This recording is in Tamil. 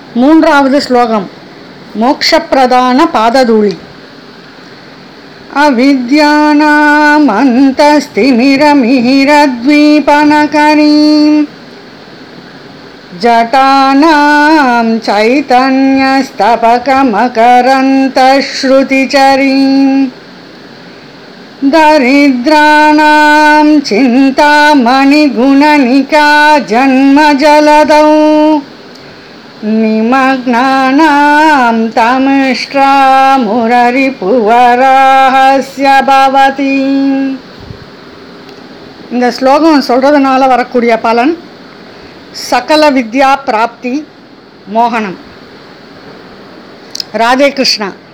மூன்றாவது ஸ்லோகம் மோக்ஷப்பிரதான பாததூளி अविद्यानामन्तस्तिमिरमिहिरद्वीपनकरीं जटानां चैतन्यस्तपकमकरन्तश्रुतिचरीं दरिद्राणां चिन्तामणिगुणनिका जन्मजलदौ निमग्नानां तमिष्ट्रामुररिपुवराहस्य भवति இந்த ஸ்லோகம் சொல்கிறதுனால வரக்கூடிய பலன் சகல வித்யா பிராப்தி மோகனம் ராதே கிருஷ்ணா